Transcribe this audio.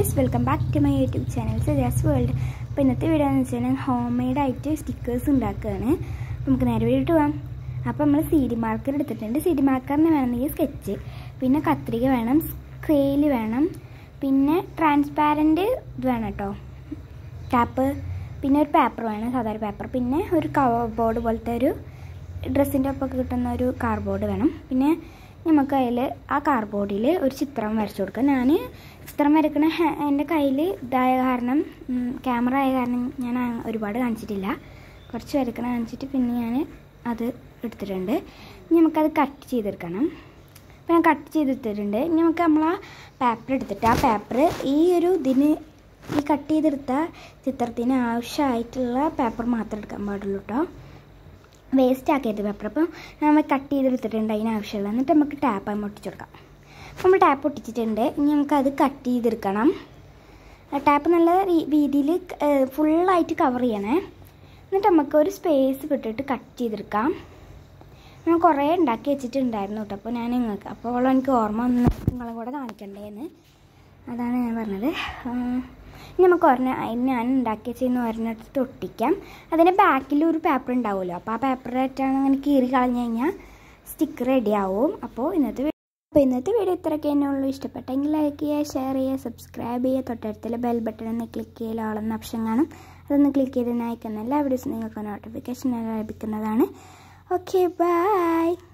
guys welcome back to my YouTube channel Sajas world അപ്പോൾ ഇന്നത്തെ video എന്ന് വെച്ചാൽ ഹോം മെയ്ഡായിട്ട് സ്റ്റിക്കേഴ്സ് ഉണ്ടാക്കുകയാണ് അപ്പോൾ നമുക്ക് നേരെ വീട്ടിട്ട് പോകാം അപ്പോൾ നമ്മൾ സി ഡി മാർക്കർ എടുത്തിട്ടുണ്ട് സി ഡി മാർക്കറിന് വേണമെങ്കിൽ സ്കെച്ച് പിന്നെ കത്രിക വേണം സ്കെയിൽ വേണം പിന്നെ ട്രാൻസ്പാരൻറ്റ് ഇത് വേണം കേട്ടോ ടാപ്പ് പിന്നെ ഒരു പേപ്പർ വേണം സാധാരണ പേപ്പർ പിന്നെ ഒരു കവർ ബോർഡ് പോലത്തെ ഒരു ഡ്രസ്സിൻ്റെ ഒപ്പമൊക്കെ കിട്ടുന്ന ഒരു കാർഡ്ബോർഡ് വേണം പിന്നെ നമുക്ക് അതിൽ ആ കാർഡ്ബോർഡിൽ ഒരു ചിത്രം വരച്ചു കൊടുക്കാം ഞാൻ ചിത്രം വരക്കണ ഹെ- എൻ്റെ കയ്യിൽ ഇതായ കാരണം ക്യാമറ ആയ കാരണം ഞാൻ ആ- ഒരുപാട് കാണിച്ചിട്ടില്ല കുറച്ച് വരക്കണ കാണിച്ചിട്ട് പിന്നെ ഞാൻ അത് എടുത്തിട്ടുണ്ട് ഇനി നമുക്കത് കട്ട് ചെയ്തെടുക്കണം അപ്പോൾ ഞാൻ കട്ട് ചെയ്തെടുത്തിട്ടുണ്ട് ഇനി നമുക്ക് നമ്മൾ ആ പേപ്പർ എടുത്തിട്ട് ആ പേപ്പർ ഈ ഒരു ഇതിന് ഈ കട്ട് ചെയ്തെടുത്ത ചിത്രത്തിന് ആവശ്യമായിട്ടുള്ള പേപ്പർ മാത്രം എടുക്കാൻ പാടുള്ളൂ കേട്ടോ വേസ്റ്റ് ആക്കരുത് പേപ്പർ അപ്പം നമ്മൾ കട്ട് ചെയ്തെടുത്തിട്ടുണ്ട് അതിന് ആവശ്യമുള്ള എന്നിട്ട് നമുക്ക് ടാപ്പ് ആയി ഒട്ടിച്ചു കൊടുക്കാം അപ്പോൾ നമ്മൾ ടാപ്പ് ഒട്ടിച്ചിട്ടുണ്ട് ഇനി നമുക്കത് കട്ട് ചെയ്തെടുക്കണം ടാപ്പ് നല്ല രീതിയിൽ ഫുള്ളായിട്ട് കവർ ചെയ്യണേ എന്നിട്ട് നമുക്ക് ഒരു സ്പേസ് വിട്ടിട്ട് കട്ട് ചെയ്തെടുക്കാം ഞാൻ കുറേ ഉണ്ടാക്കി വെച്ചിട്ടുണ്ടായിരുന്നു കേട്ടോ അപ്പോൾ ഞാൻ നിങ്ങൾക്ക് അപ്പോൾ എനിക്ക് ഓർമ്മ ഒന്ന് നിങ്ങളും കൂടെ കാണിക്കണ്ടേന്ന് അതാണ് ഞാൻ പറഞ്ഞത് ഉം, ഇനി നമുക്ക് ഒരെണ്ണം അതിന് ഞാൻ ഉണ്ടാക്കി വെച്ചിരുന്ന ഒരെണ്ണെടുത്ത് ഒട്ടിക്കാം അതിൻ്റെ ബാക്കിൽ ഒരു പേപ്പർ ഉണ്ടാവുമല്ലോ അപ്പോൾ ആ പേപ്പറായിട്ടാണ് അങ്ങനെ കീറി കളഞ്ഞു കഴിഞ്ഞാൽ സ്റ്റിക്കർ റെഡി ആവും അപ്പോൾ ഇന്നത്തെ വീ- അപ്പോൾ ഇന്നത്തെ വീഡിയോ ഇത്രയൊക്കെ തന്നെ ഉള്ളൂ ഇഷ്ടപ്പെട്ടെങ്കിൽ ലൈക്ക് ചെയ്യുക ഷെയർ ചെയ്യുക സബ്സ്ക്രൈബ് ചെയ്യുക തൊട്ടടുത്തുള്ള ബെൽ ബട്ടൺ ഒന്ന് ക്ലിക്ക് ചെയ്യുക ആളെന്ന ഓപ്ഷൻ കാണും അതൊന്ന് ക്ലിക്ക് ചെയ്ത് അയക്കുന്ന എല്ലാ വീഡിയോസും നിങ്ങൾക്ക് നോട്ടിഫിക്കേഷൻ ലഭിക്കുന്നതാണ് ഓക്കെ ബൈ